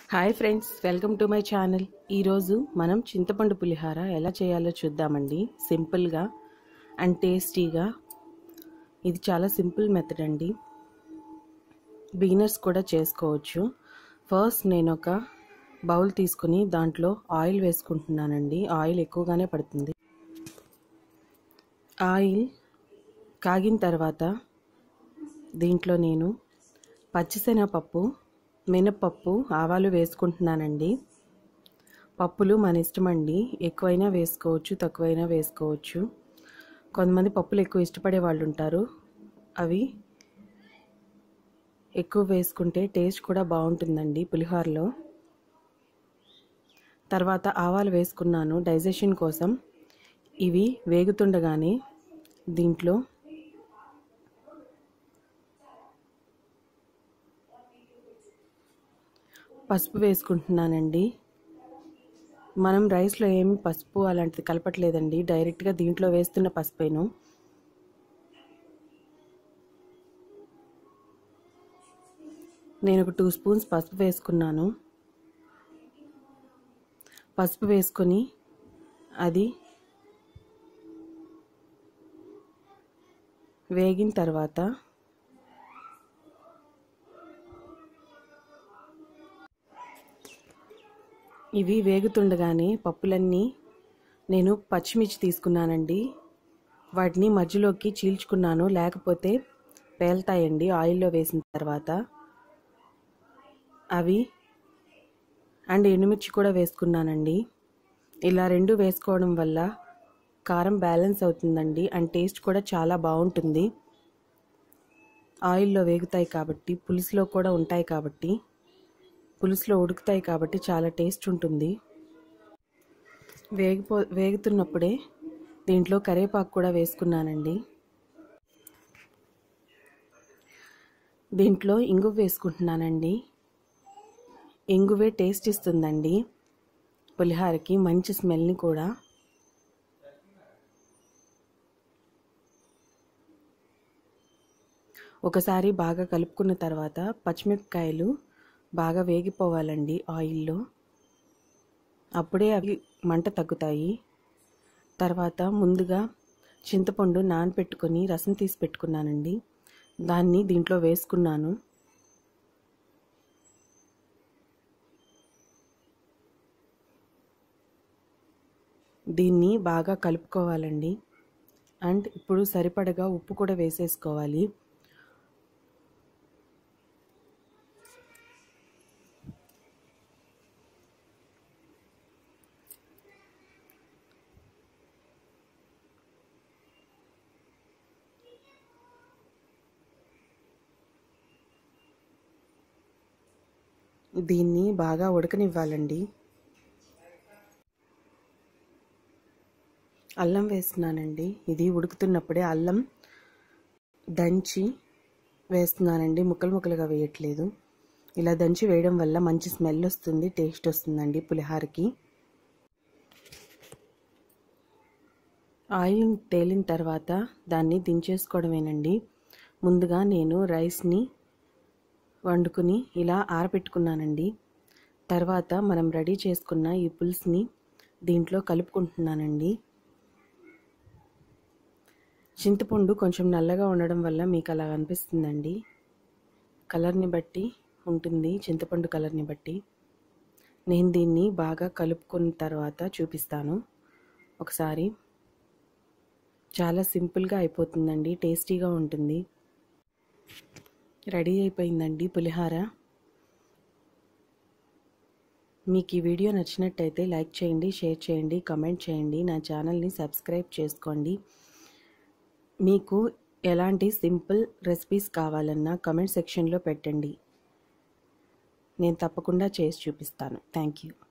hi friends welcome to my channel ఈరోజు మనం చింతపండు పులిహార ఎలా చేయాలో చూద్దామండి సింపుల్గా అండ్ టేస్టీగా ఇది చాలా సింపుల్ మెథడ్ అండి బిగినర్స్ కూడా చేసుకోవచ్చు ఫస్ట్ నేను ఒక బౌల్ తీసుకుని దాంట్లో ఆయిల్ వేసుకుంటున్నానండి ఆయిల్ ఎక్కువగానే పడుతుంది ఆయిల్ కాగిన తర్వాత దీంట్లో నేను పచ్చిశనగపప్పు మినప్పప్పు ఆవాలు వేసుకుంటున్నానండి పప్పులు మన ఇష్టమండి ఎక్కువైనా వేసుకోవచ్చు తక్కువైనా వేసుకోవచ్చు కొంతమంది పప్పులు ఎక్కువ ఇష్టపడే వాళ్ళు ఉంటారు అవి ఎక్కువ వేసుకుంటే టేస్ట్ కూడా బాగుంటుందండి పులిహోరలో తర్వాత ఆవాలు వేసుకున్నాను డైజెషన్ కోసం ఇవి వేగుతుండగానే దీంట్లో పసుపు వేసుకుంటున్నానండి మనం రైస్లో ఏమి పసుపు అలాంటిది కలపట్లేదండి డైరెక్ట్గా దీంట్లో వేస్తున్న పసుపేను నేను ఒక టూ స్పూన్స్ పసుపు వేసుకున్నాను పసుపు వేసుకొని అది వేగిన తర్వాత ఇవి వేగుతుండగానే పప్పులన్నీ నేను పచ్చిమిర్చి తీసుకున్నానండి వాటిని మధ్యలోకి చీల్చుకున్నాను లేకపోతే పేలుతాయండి ఆయిల్లో వేసిన తర్వాత అవి అండ్ ఎండుమిర్చి కూడా వేసుకున్నానండి ఇలా రెండు వేసుకోవడం వల్ల కారం బ్యాలెన్స్ అవుతుందండి అండ్ టేస్ట్ కూడా చాలా బాగుంటుంది ఆయిల్లో వేగుతాయి కాబట్టి పులుసులో కూడా ఉంటాయి కాబట్టి పులుసులో ఉడుకుతాయి కాబట్టి చాలా టేస్ట్ ఉంటుంది వేగిపో వేగుతున్నప్పుడే దీంట్లో కరివేపాకు కూడా వేసుకున్నానండి దీంట్లో ఇంగువ వేసుకుంటున్నానండి ఇంగువే టేస్ట్ ఇస్తుందండి పులిహారకి మంచి స్మెల్ని కూడా ఒకసారి బాగా కలుపుకున్న తర్వాత పచ్చిమిరపకాయలు బాగా వేగిపోవాలండి ఆయిల్లో అప్పుడే అవి మంట తగ్గుతాయి తర్వాత ముందుగా చింతపండు నానపెట్టుకొని రసం తీసి పెట్టుకున్నానండి దాన్ని దీంట్లో వేసుకున్నాను దీన్ని బాగా కలుపుకోవాలండి అండ్ ఇప్పుడు సరిపడగా ఉప్పు కూడా వేసేసుకోవాలి దీన్ని బాగా ఉడకనివ్వాలండి అల్లం వేస్తున్నానండి ఇది ఉడుకుతున్నప్పుడే అల్లం దంచి వేస్తున్నానండి ముక్కలు ముక్కలుగా వేయట్లేదు ఇలా దంచి వేయడం వల్ల మంచి స్మెల్ వస్తుంది టేస్ట్ వస్తుందండి పులిహారకి ఆయిల్ తేలిన తర్వాత దాన్ని దించేసుకోవడమేనండి ముందుగా నేను రైస్ని వండుకుని ఇలా ఆరబెట్టుకున్నానండి తర్వాత మనం రెడీ చేసుకున్న ఈ పులుసుని దీంట్లో కలుపుకుంటున్నానండి చింతపండు కొంచెం నల్లగా ఉండడం వల్ల మీకు అలా అనిపిస్తుందండి కలర్ని బట్టి ఉంటుంది చింతపండు కలర్ని బట్టి నేను దీన్ని బాగా కలుపుకున్న తర్వాత చూపిస్తాను ఒకసారి చాలా సింపుల్గా అయిపోతుందండి టేస్టీగా ఉంటుంది రెడీ అయిపోయిందండి పులిహార మీకు ఈ వీడియో నచ్చినట్టయితే లైక్ చేయండి షేర్ చేయండి కమెంట్ చేయండి నా ఛానల్ని సబ్స్క్రైబ్ చేసుకోండి మీకు ఎలాంటి సింపుల్ రెసిపీస్ కావాలన్నా కమెంట్ సెక్షన్లో పెట్టండి నేను తప్పకుండా చేసి చూపిస్తాను థ్యాంక్ యూ